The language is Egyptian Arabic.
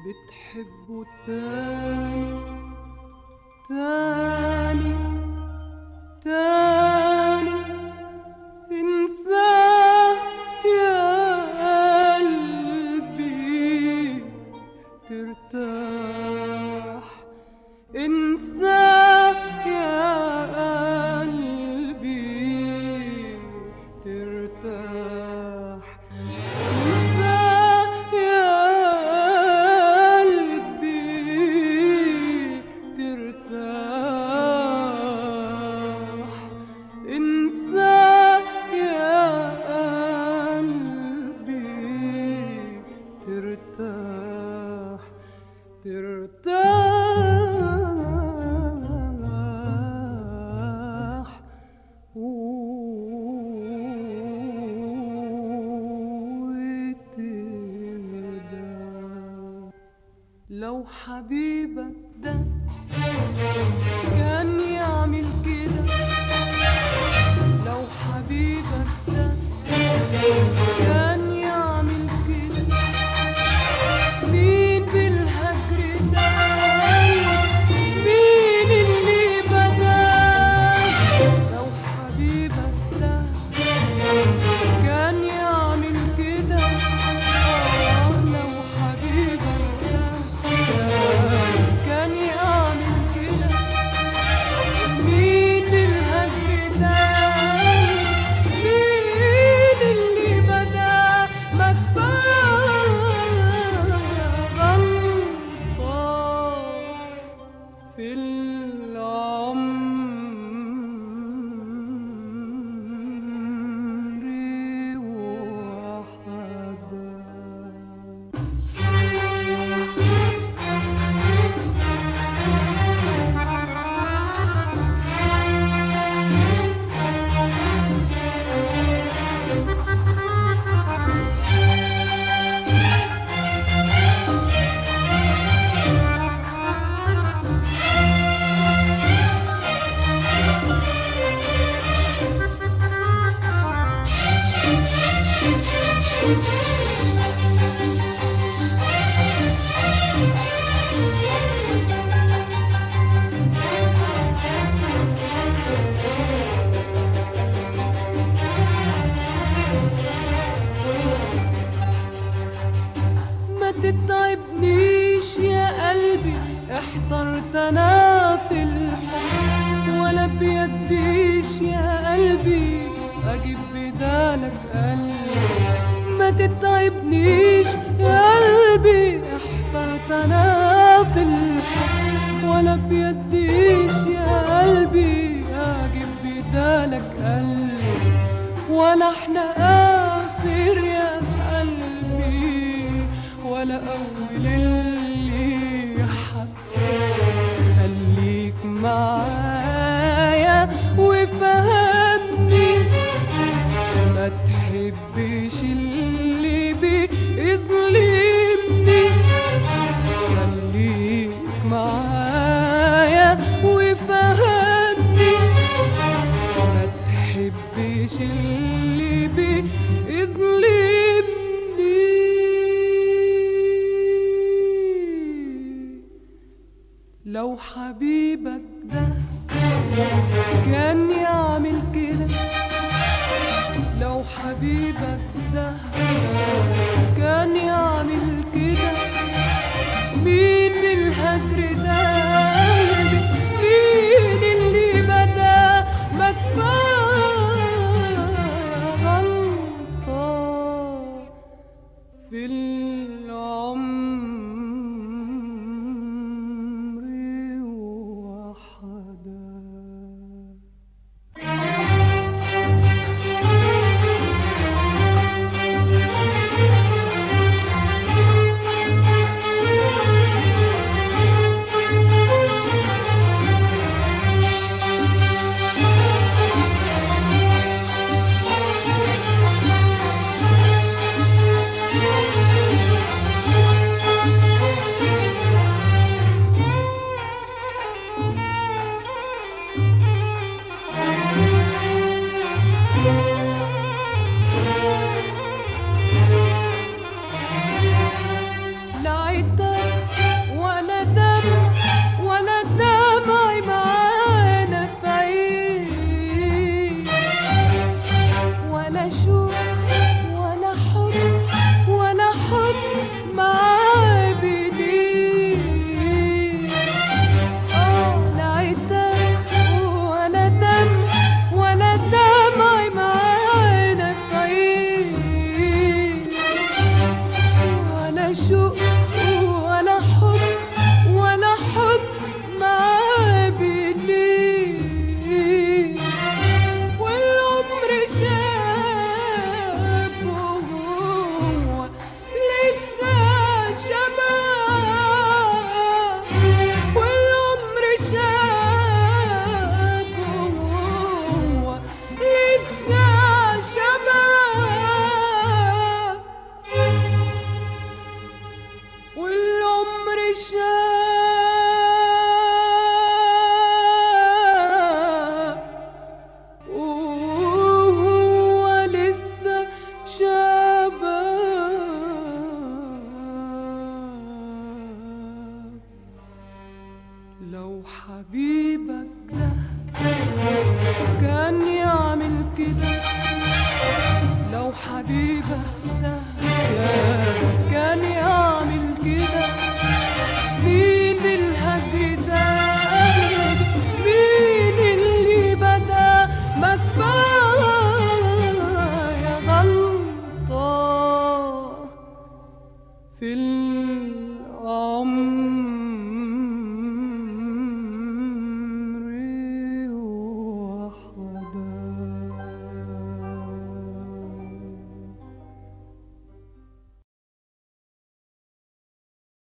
بتحبه تاني تاني تاني انساه يا قلبي ترتاح انساه يا قلبي ترتاح انساه يا قلبي ترتاح انساه يا قلبي ترتاح ترتاح وتهدى لو حبيبك ده كان يعمل كده لو حبيبك ده كان يعمل كده مين بالهجر ده مين اللي بدا لو حبيبك ده كان يعمل كده آه لو حبيبك ده كان يعمل كده مين الهجر ده مين اللي بدا ما كفاية غلطة في العمر وحدها ما تتعبنيش يا قلبي احترت انا في الحب ولا بيديش يا قلبي اجيب بدالك قلبي ما تتعبنيش يا قلبي احترت انا في الحب ولا بيديش يا قلبي اجيب بدالك قلبي ولا احنا اخر يا قلبي ولا اول اللي حب خليك معايا وفهمني ما تحبش اللي بيظلمني خليك معايا وفهمني ما تحبش اللي بيظلمني لو حبيبك ده كان يعمل كده لو حبيبك ده كان يعمل كده مين بالهجر ده قلبي مين اللي بدا ما كفاية غلطة في العمر وحدها شوق ولا حب ولا حب معاه بليه والعمر شاب وهو لسه شباب والعمر شاب وهو لسه شباب والعمر شاب وهو لسه شباب لو حبيبك ده كان يعمل كده لو حبيبك ده كان كان يعمل كده مين الهدي ده مين اللي بدا ما كفايه غلطه في العمر